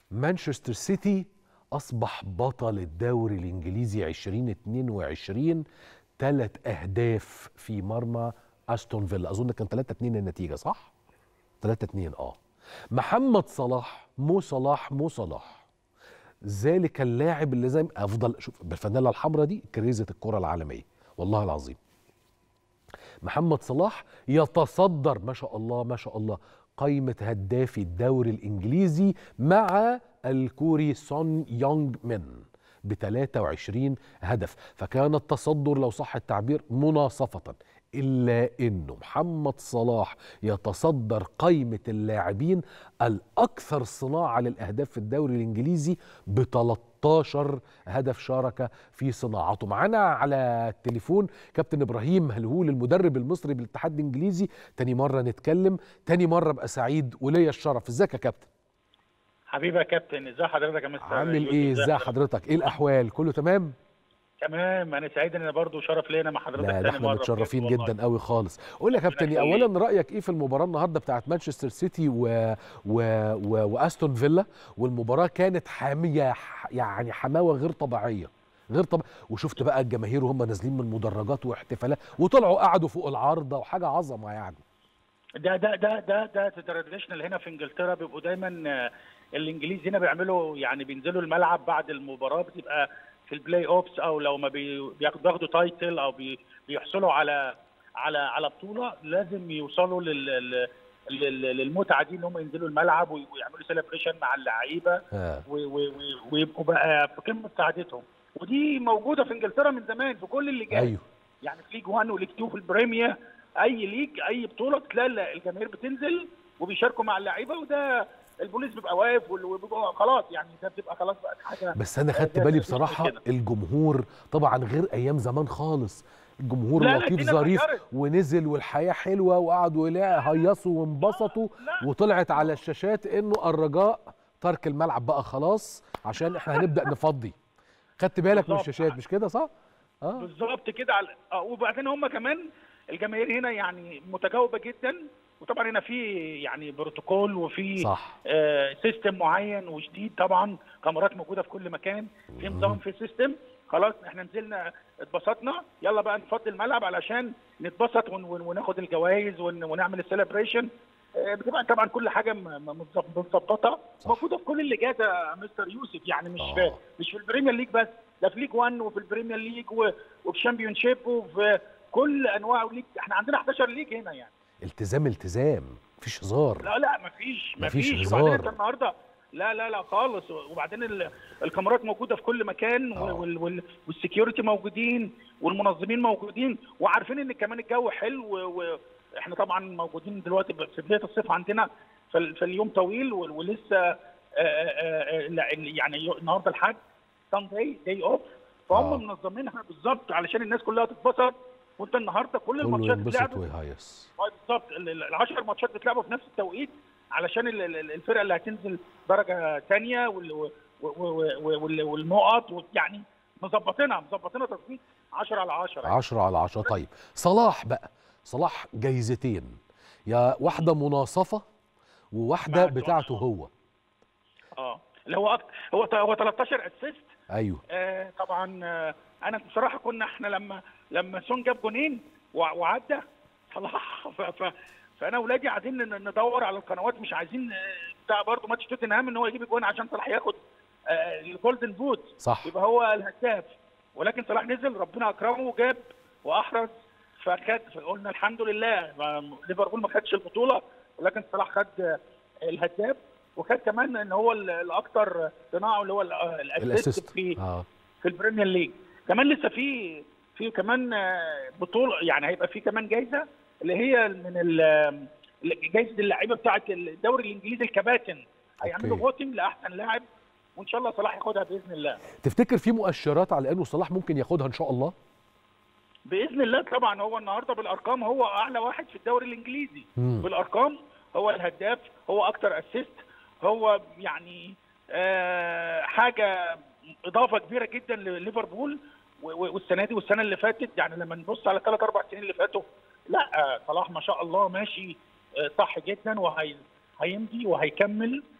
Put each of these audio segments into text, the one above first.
مانشستر سيتي أصبح بطل الدوري الإنجليزي 2022 ثلاث أهداف في مرمى أستون فيلا أظن كان 3 2 النتيجة صح؟ 3 2 آه محمد صلاح مو صلاح مو صلاح ذلك اللاعب اللي زي افضل شوف بالفانيلا الحمراء دي كريزه الكره العالميه والله العظيم محمد صلاح يتصدر ما شاء الله ما شاء الله قائمة هدافي الدوري الإنجليزي مع الكوري سون يونغ من ب 23 هدف فكان التصدر لو صح التعبير مناصفة إلا أنه محمد صلاح يتصدر قائمة اللاعبين الأكثر صناعة للأهداف في الدوري الإنجليزي ب 13 هدف شارك في صناعته معانا على التليفون كابتن إبراهيم هلهول المدرب المصري بالاتحاد الإنجليزي تاني مرة نتكلم تاني مرة أبقى سعيد وليا الشرف ازيك يا كابتن حبيبي يا كابتن ازي حضرتك يا مستر عامل يوسف؟ ايه ازي ازاي حضرتك؟ حضرتك ايه الاحوال كله تمام تمام انا سعيد ان برضه شرف لينا مع حضرتك لا ده تاني احنا مره متشرفين بجد والله. جدا قوي خالص قول لي يا ربنا كابتن يخليك. اولا رايك ايه في المباراه النهارده بتاعت مانشستر سيتي و... و... و... واستون فيلا والمباراه كانت حاميه ح- يعني حماوه غير طبيعيه غير طبيعيه وشفت بقى الجماهير وهم نازلين من المدرجات واحتفالات وطلعوا قعدوا فوق العارضه وحاجه عظمه يعني ده ده ده ده ده تراديشنال هنا في انجلترا بيبقوا دايما آه، الانجليز هنا بيعملوا يعني بينزلوا الملعب بعد المباراه بتبقى في البلاي اوبس او لو ما بي- بياخدوا بياخدوا تايتل او بي- بيحصلوا على على على بطوله لازم يوصلوا لل لل- لل- للمتعه دي ان هم ينزلوا الملعب وي- ويعملوا سيلبريشن مع اللعيبه آه. و- و- و- ويبقوا بقى في قمه سعادتهم ودي موجوده في انجلترا من زمان في كل الليجات ايوه يعني في ليج 1 وليج 2 في البريمير اي ليج اي بطوله تلاقي الجماهير بتنزل وبيشاركوا مع اللعيبه وده البوليس بيبقى واقف وال- وبيبقى خلاص يعني ده بتبقى خلاص بقت حاجه بس انا خدت ده- بالي ده- بصراحه كده. الجمهور طبعا غير ايام زمان خالص الجمهور لا، لا، لطيف الدنيا ظريف اتغيرت. ونزل والحياه حلوه وقعدوا يلا- هيصوا وانبسطوا لا. وطلعت على الشاشات انه الرجاء ترك الملعب بقى خلاص عشان احنا هنبدا نفضي خدت بالك من بالظبط. الشاشات مش كده صح اه بالظبط كده على آه، وبعدين هم كمان الجماهير هنا يعني متجاوبه جدا وطبعا هنا في يعني بروتوكول وفي صح آه، سيستم معين وجديد طبعا كاميرات موجوده في كل مكان في نظام في سيستم خلاص احنا نزلنا اتبسطنا يلا بقى نفضي الملعب علشان نتبسط ون- ون- وناخد الجوائز ون- ونعمل السليبريشن آه، بتبقى طبعا كل حاجه م- م- متظب- متظبطه صح. موجوده في كل الليجات يا مستر يوسف يعني مش في آه. مش في البريمير ليج بس ده في ليج 1 وفي البريمير ليج و- وفي شامبيون شيب وفي كل انواع الليج احنا عندنا 11 ليج هنا يعني التزام التزام مفيش هزار لا لا مفيش مفيش مفيش هزار. وبعدين انت النهارده لا لا لا خالص وبعدين ال- الكاميرات موجوده في كل مكان آه. وال- وال- والسكيورتي موجودين والمنظمين موجودين وعارفين ان كمان الجو حلو و- واحنا طبعا موجودين دلوقتي في بدايه الصيف عندنا فال- فاليوم طويل وال- ولسه آه، آه، آه، لا، يعني يو- النهارده الحد سانداي داي اوف فهم آه. منظمينها بالظبط علشان الناس كلها تتبسط وانت النهارده كل كله الماتشات ينبسط اتلعبت ويهيص اه بالظبط ال- ال- العشر ماتشات بتلعبوا في نفس التوقيت علشان ال- ال- الفرقه اللي هتنزل درجه ثانيه والنقط يعني مظبطينها مظبطينها تظبيط 10 على 10 يعني. 10 على 10 طيب صلاح بقى صلاح جايزتين يا واحده مناصفه وواحده معاك بتاعته والله. هو اه اللي هو أك- هو ت- هو 13 اسيست ايوه آه طبعا آه انا بصراحه كنا احنا لما لما سون جاب جونين وع- وعدى صلاح ف- ف- فانا واولادي عايزين ن- ندور على القنوات مش عايزين آه، بتاع برضه ماتش توتنهام ان هو يجيب جون عشان صلاح ياخد آه، الجولدن بوت صح يبقى هو الهداف ولكن صلاح نزل ربنا اكرمه وجاب واحرز فخد فقلنا الحمد لله ما- ليفربول ما خدش البطوله ولكن صلاح خد آه، الهداف وخد كمان ان هو ال- الاكثر صناعه اللي هو ال- آه، الاسيست الاسيست في اه في البريمير ليج كمان لسه في في كمان آه، بطوله يعني هيبقى في كمان جايزه اللي هي من ال- جايزه اللعيبه بتاعه الدوري الانجليزي الكباتن هيعملوا أوكي. فوتنج لاحسن لاعب وان شاء الله صلاح ياخدها باذن الله تفتكر في مؤشرات على انه صلاح ممكن ياخدها ان شاء الله باذن الله طبعا هو النهارده بالارقام هو اعلى واحد في الدوري الانجليزي مم. بالارقام هو الهداف هو اكتر اسيست هو يعني آه حاجه اضافه كبيره جدا لليفربول و- و- والسنه دي والسنه اللي فاتت يعني لما نبص على ثلاث اربع سنين اللي فاتوا لا آه، صلاح ما شاء الله ماشي آه، صح جدا وهي هيمضي وهيكمل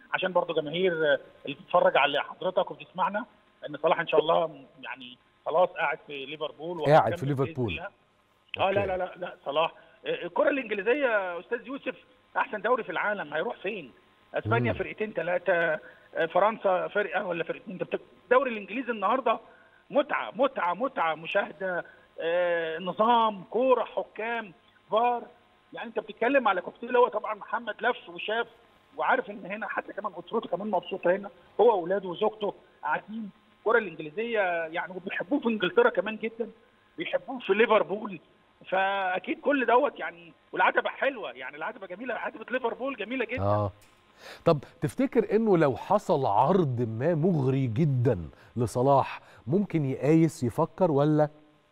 عشان برضو جماهير اللي بتتفرج على حضرتك وبتسمعنا ان صلاح ان شاء الله يعني خلاص قاعد في ليفربول قاعد في وهيكمل بإذن ليفربول. الله. اه لا أوكي. لا لا لا صلاح آه، الكره الانجليزيه يا استاذ يوسف احسن دوري في العالم هيروح فين؟ اسبانيا مم. فرقتين ثلاثه فرنسا فرقه ولا فرقتين انت بتك- الدوري الانجليزي النهارده متعه متعه متعه مشاهده آه، نظام كوره حكام فار يعني انت بتتكلم على كوكتيل هو طبعا محمد لف وشاف وعارف ان هنا حتى كمان اسرته كمان مبسوطه هنا هو واولاده وزوجته قاعدين الكره الانجليزيه يعني وبيحبوه في انجلترا كمان جدا بيحبوه في ليفربول فاكيد كل دوت يعني والعتبه حلوه يعني العتبه جميله عتبه ليفربول جميله جدا اه طب تفتكر انه لو حصل عرض ما مغري جدا لصلاح ممكن يقايس يفكر ولا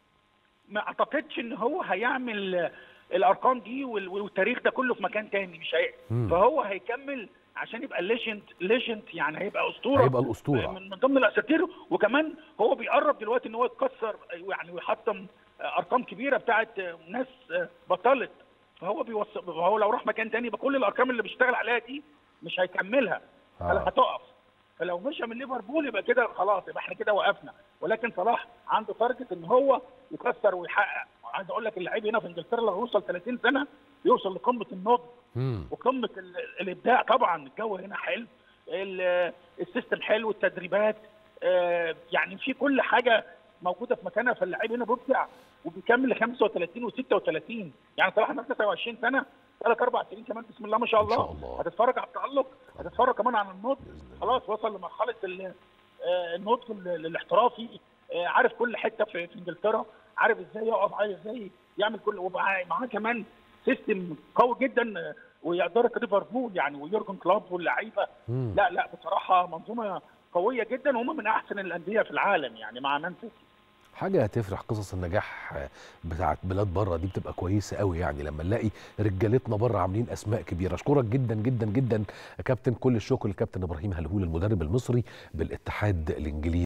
ما اعتقدش ان هو هيعمل الارقام دي وال- والتاريخ ده كله في مكان تاني مش هي مم. فهو هيكمل عشان يبقى ليجند ليجند يعني هيبقى اسطوره هيبقى الاسطوره من من ضمن الاساطير وكمان هو بيقرب دلوقتي ان هو يتكسر يعني ويحطم ارقام كبيره بتاعت ناس بطلت فهو بيوصل فهو لو راح مكان تاني يبقى كل الارقام اللي بيشتغل عليها دي مش هيكملها آه. فلا هتقف فلو مشى من ليفربول يبقى كده خلاص يبقى احنا كده وقفنا ولكن صلاح عنده تارجت ان هو يكسر ويحقق عايز اقول لك اللعيب هنا في انجلترا لو يوصل 30 سنه يوصل لقمه النضج مم. وقمه ال- الابداع طبعا الجو هنا حلو ال- السيستم حلو التدريبات آه، يعني في كل حاجه موجوده في مكانها فاللعيب هنا بيبدع وبيكمل ل 35 و36 يعني صلاح عنده 29 سنه ثلاث اربع سنين كمان بسم الله ما شاء إن الله, شاء الله. هتتفرج على التالق هتتفرج كمان على النضج بإذن الله. خلاص وصل لمرحله ال- آه، النضج ال- الاحترافي آه، عارف كل حته في, في انجلترا عارف ازاي يقف عارف ازاي يعمل كل ومعاه معاه كمان سيستم قوي جدا آه، ويقدر ليفربول يعني ويورجن كلوب واللعيبه مم. لا لا بصراحه منظومه قويه جدا وهم من احسن الانديه في العالم يعني مع مان سيتي حاجه هتفرح قصص النجاح بتاعت بلاد بره دي بتبقى كويسه قوي يعني لما نلاقي رجالتنا بره عاملين اسماء كبيره اشكرك جدا جدا جدا يا كابتن كل الشكر للكابتن ابراهيم هلهول المدرب المصري بالاتحاد الانجليزي